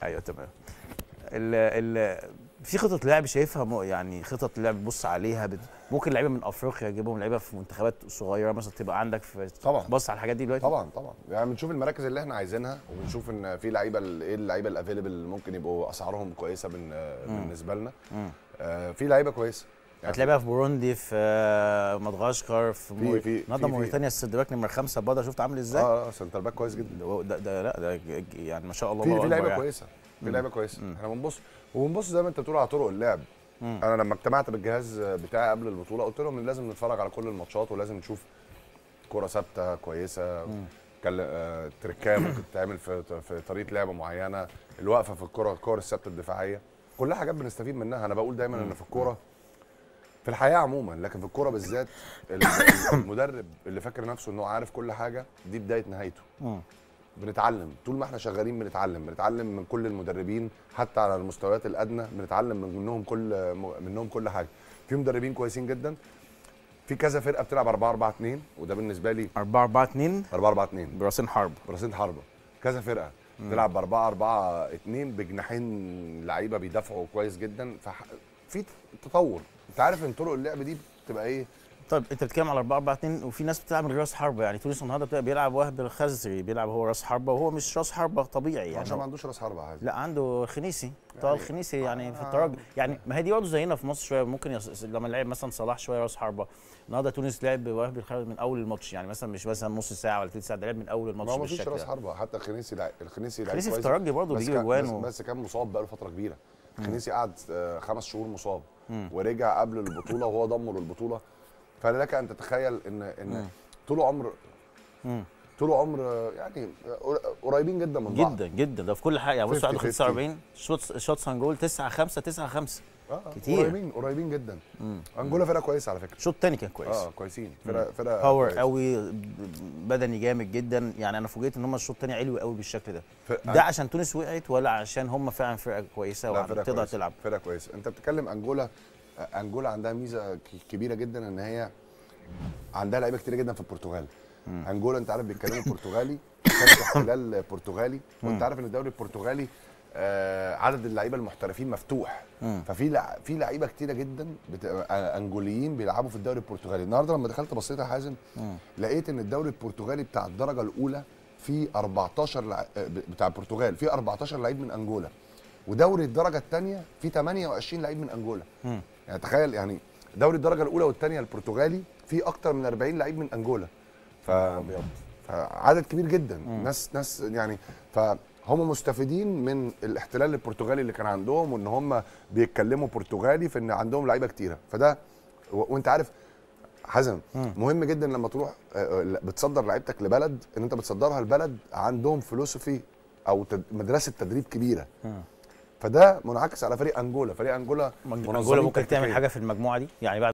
ايوه تمام ال ال في خطط لعب شايفها م- يعني خطط لعب بتبص عليها بت... ممكن لعيبه من افريقيا يجيبهم لعيبه في منتخبات صغيره مثلا تبقى عندك في طبعا. بص على الحاجات دي دلوقتي طبعا طبعا يعني بنشوف المراكز اللي احنا عايزينها وبنشوف ان في لعيبه ال- ايه اللعيبه الافيلبل اللي ممكن يبقوا اسعارهم كويسه بن بالنسبه لنا مم. آه في لعيبه كويسه يعني هتلاقيها في بوروندي في آه، مدغشقر في في- مور... في- النهارده في- في- موريتانيا السدباك نمره خمسه بدر شفت عامل ازاي؟ اه اه سنتر باك كويس جدا ده, ده, ده لا ده ج- ج- يعني ما شاء الله في الله في أكبر لعيبه يعني. كويسه في مم. لعيبه كويسه مم. احنا بنبص وبنبص زي ما انت بتقول على طرق اللعب مم. انا لما اجتمعت بالجهاز بتاعي قبل البطوله قلت لهم ان لازم نتفرج على كل الماتشات ولازم نشوف كره ثابته كويسه مم. كل... آه، تركايه ممكن تتعمل في في طريقه لعبه معينه الوقفه في الكره الكور الثابته الدفاعيه كلها حاجات بنستفيد منها انا بقول دايما ان في الكوره في الحياه عموما لكن في الكوره بالذات ال- المدرب اللي فاكر نفسه انه عارف كل حاجه دي بدايه نهايته مم. بنتعلم طول ما احنا شغالين بنتعلم بنتعلم من كل المدربين حتى على المستويات الادنى بنتعلم من منهم كل منهم كل حاجه في مدربين كويسين جدا في كذا فرقه بتلعب 4 4 2 وده بالنسبه لي 4 4 2 4 4 2 براسين حرب براسين حربه كذا فرقه تلعب ب 4 4 2 بجناحين لعيبه بيدافعوا كويس جدا فح... في تطور انت عارف ان طرق اللعب دي بتبقى ايه طيب انت بتتكلم على 4 4 2 وفي ناس بتلعب من غير راس حربه يعني تونس النهارده بتبقى بيلعب وهب الخزري بيلعب هو راس حربه وهو مش راس حربه طبيعي يعني عشان ما هو- عندوش راس حربه عادي لا عنده خنيسي طه يعني- الخنيسي يعني في آه. الترجي يعني ما هي دي برضه زينا في مصر شويه ممكن يص... لما لعب مثلا صلاح شويه راس حربه النهارده تونس لعب وهب الخزري من اول الماتش يعني مثلا مش مثلا نص ساعه ولا ثلث ساعه ده لعب من اول الماتش ما هو مفيش بالشكل راس ده حربه حتى الخنيسي لعيب الخنيسي لعيب خنيسي في كويس الترجي برضه بس بيجيب كان اجوان بس, و... بس كان مصاب بقاله فتره كبيره خنيسي قعد آه، خمس شهور مصاب مم. ورجع قبل البطوله وهو ضمه للبطوله فلك ان تتخيل ان ان مم. طول عمر مم. طول عمر آه، يعني آه، قريبين جدا من بعض جدا جدا ده في كل حاجه يعني بص 50 عنده 45 شوت شوت on جول 9 5 9 5 آه، كتير. قريبين قريبين جدا انجولا فرقه كويسه على فكره الشوط الثاني كان كويس اه كويسين فرقه فرقه باور كويسة. قوي بدني جامد جدا يعني انا فوجئت ان هم الشوط الثاني علوي قوي بالشكل ده ف- ده عشان تونس وقعت ولا عشان هم فعلا فرقه كويسه لا فرقه وتقدر كويسة. تلعب فرقه كويسه انت بتتكلم انجولا آه، انجولا عندها ميزه ك- كبيره جدا ان هي عندها لعيبه كتير جدا في البرتغال انجولا انت عارف بيتكلموا برتغالي كان احتلال برتغالي وانت عارف ان الدوري البرتغالي آه عدد اللعيبه المحترفين مفتوح مم. ففي لع... في لعيبه كتيره جدا بت... آه، انجوليين بيلعبوا في الدوري البرتغالي النهارده لما دخلت بصيت يا حازم مم. لقيت ان الدوري البرتغالي بتاع الدرجه الاولى في 14 لع... آه، بتاع البرتغال في 14 لعيب من انجولا ودوري الدرجه الثانيه في 28 لعيب من انجولا مم. يعني تخيل يعني دوري الدرجه الاولى والثانيه البرتغالي في اكتر من 40 لعيب من انجولا ف... فعدد كبير جدا ناس ناس يعني فهم مستفيدين من الاحتلال البرتغالي اللي كان عندهم وان هم بيتكلموا برتغالي في ان عندهم لعيبه كتيره فده و... وانت عارف حزم مهم جدا لما تروح آه، آه، بتصدر لعيبتك لبلد ان انت بتصدرها لبلد عندهم فلوسفي او تد... مدرسه تدريب كبيره فده منعكس على فريق انجولا فريق انجولا انجولا منظمين ممكن تعمل تكتيكياً. حاجه في المجموعه دي يعني بعد